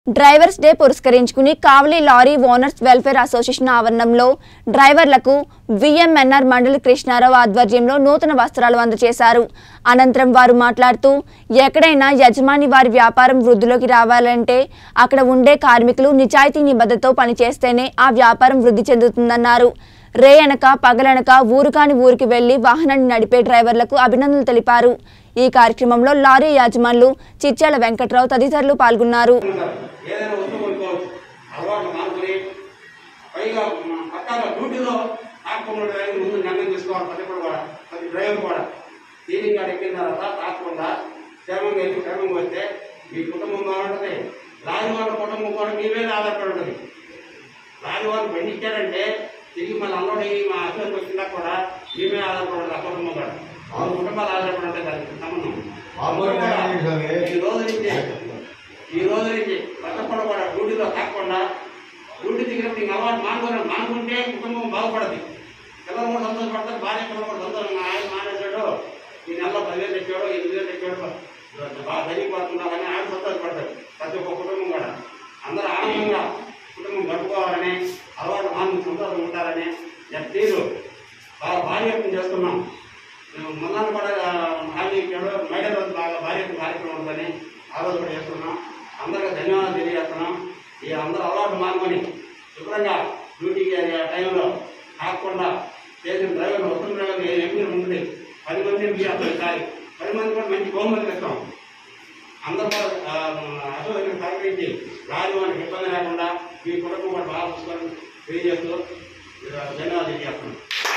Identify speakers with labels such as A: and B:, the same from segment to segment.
A: Drivers day పురస్కరించుకుని Kavali lorry owners welfare association ఆవరణంలో డ్రైవర్లకు విఎంఎన్ఆర్ మండలి కృష్ణారావు ఆధ్వర్యంలో నూతన వస్త్రాలు అందజేశారు అనంతరం వారు మాట్లాడుతూ ఎక్కడైనా యజమాని వారి వ్యాపారం వృద్ధిలోకి రావాలంటే అక్కడ ఉండే కార్మికులు నిజాయితీ నిబద్ధతతో పనిచేస్తేనే ఆ వ్యాపారం వృద్ధి చెందుతుందన్నారు రే అనక పగలనక ఊరు కాని ఊరికి వెళ్లి వాహనాన్ని నడిపే డ్రైవర్లకు అభినందనలు తెలిపారు ఈ కార్యక్రమంలో లారీ యాజమాన్లు చిచ్చాల వెంకట్రావు తదితరులు పాల్గొన్నారు
B: ఉంటారు. ఏదైనా వస్తువు కొనుక్కోవచ్చు అలవాట్లు మానుకొని పైగా మన పక్కాగా డ్యూటీలో ఆకుండా డ్రైవర్ ముందు నిర్ణయం తీసుకోవాలి ప్రతి ఒక్కరు కూడా ప్రతి డ్రైవర్ కూడా సీలింగ్ కాడ ఎక్కిన తర్వాత తాకుండా క్షేమంగా వెళ్ళి క్షేమంగా వస్తే మీ కుటుంబం బాగుంటుంది లారీ వాళ్ళ కుటుంబం కూడా మీ మీద ఆధారపడి ఉంటుంది లారీ వాళ్ళు బండి ఇచ్చారంటే తిరిగి మళ్ళీ అల్లుడి మా అసలు వచ్చినా కూడా మీ మీద ఆధారపడి ఉంటుంది ఆ కుటుంబం కూడా ఆరు కుటుంబాలు ఆధారపడి ఉంటాయి దానికి సంబంధం
C: మామూలు న్యాయం చేశారు.
B: ఈ రోజు నుంచి ఈ రోజు నుంచి పట్టకుండా కూడా డ్యూటీలో కాకుండా డ్యూటీ దిగినప్పుడు ఇంక అలవాటు మానుకొని మానుకుంటే కుటుంబం బాగుపడదు పిల్లలు కూడా సంతోషపడతారు భార్య పిల్లలు కూడా సంతోషం ఆయన మానేశాడు ఈ నెలలో పదివేలు తెచ్చాడు ఎనిమిది వేలు తెచ్చాడు బాగా చదివిపోతున్నారు అని ఆయన సంతోషపడతారు ప్రతి ఒక్క కుటుంబం కూడా అందరూ ఆనందంగా కుటుంబం గడుపుకోవాలని అలవాటు మానుకుని సంతోషం ఉంటారని తీరు బాగా భార్యత్వం చేస్తున్నాం మేము మొన్న కూడా హామీ ఇచ్చాడు మహిళా రోజు బాగా భార్యత్వ కార్యక్రమం ఉందని ఆ రోజు కూడా చేస్తున్నాం అందరికీ ధన్యవాదాలు తెలియజేస్తున్నాం ఈ అందరూ అలవాటు మానుకొని శుభ్రంగా డ్యూటీకి ఆ టైంలో కాకుండా చేసిన డ్రైవర్లు వస్తున్న డ్రైవర్లు ఎంపీ ఉంటుంది పది మంది ఎంపీ అప్పుడు కాదు పది మంది కూడా మంచి బహుమతులు ఇస్తాం అందరూ కూడా అసలు సహకరించి రాజు వాళ్ళకి ఇబ్బంది లేకుండా మీ కుటుంబం కూడా బాగా చూసుకొని తెలియజేస్తూ ఆ, ధన్యవాదాలు తెలియజేస్తున్నాం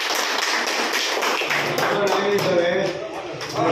C: న్యాయం చేశారే.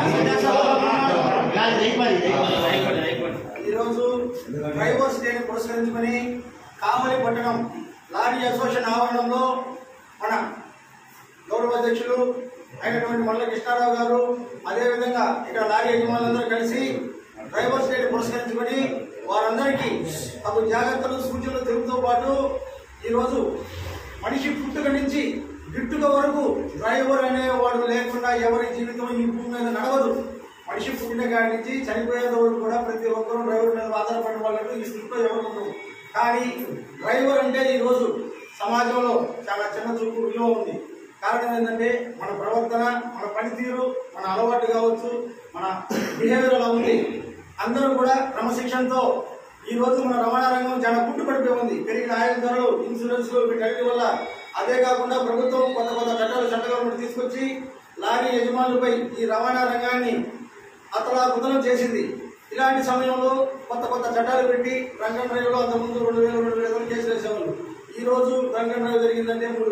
D: ఈరోజు డ్రైవర్స్ డేని పురస్కరించుకొని కావలి పట్టణం లారీ అసోసియేషన్ ఆవరణంలో మన గౌరవ అధ్యక్షులు అయినటువంటి మల్ల కృష్ణారావు గారు అదేవిధంగా ఇక్కడ లారీ యజమానులందరూ కలిసి డ్రైవర్స్ డేని పురస్కరించుకొని వారందరికీ తగు జాగ్రత్తలు సూచనలు తెలుపుతో పాటు ఈరోజు మనిషి పుట్టుక నుంచి గిట్టుక వరకు డ్రైవర్ అనేవాడు లేకుండా ఎవరి జీవితం ఈ భూమి మీద నడవదు మనిషి పుట్టిన కాడి నుంచి చనిపోయేంత వరకు కూడా ప్రతి ఒక్కరూ డ్రైవర్ మీద ఆధారపడిన వాళ్ళకు ఈ స్థితిలో ఎవరు ఉండరు కానీ డ్రైవర్ అంటే ఈ రోజు సమాజంలో చాలా చిన్న చూపు విలువ ఉంది కారణం ఏంటంటే మన ప్రవర్తన మన పనితీరు మన అలవాటు కావచ్చు మన బిహేవియర్ అలా ఉంది అందరూ కూడా క్రమశిక్షణతో ఈ రోజు మన రవాణా రంగం చాలా పుట్టుపడిపోయి ఉంది పెరిగిన ఆయిల్ ధరలు ఇన్సూరెన్స్ వీటన్నిటి వల్ల అదే కాకుండా ప్రభుత్వం కొత్త కొత్త చట్టాలు చట్టగవర్నమెంట్ తీసుకొచ్చి లారీ యజమానులపై ఈ రవాణా రంగాన్ని అతలాకుతలం చేసింది ఇలాంటి సమయంలో కొత్త కొత్త చట్టాలు పెట్టి రంగం డ్రైవ్లో అంతకుముందు రెండు వేలు రెండు వేల కేసులు వేసేవాళ్ళు ఈ రోజు రంగం డ్రైవ్ జరిగిందంటే మూడు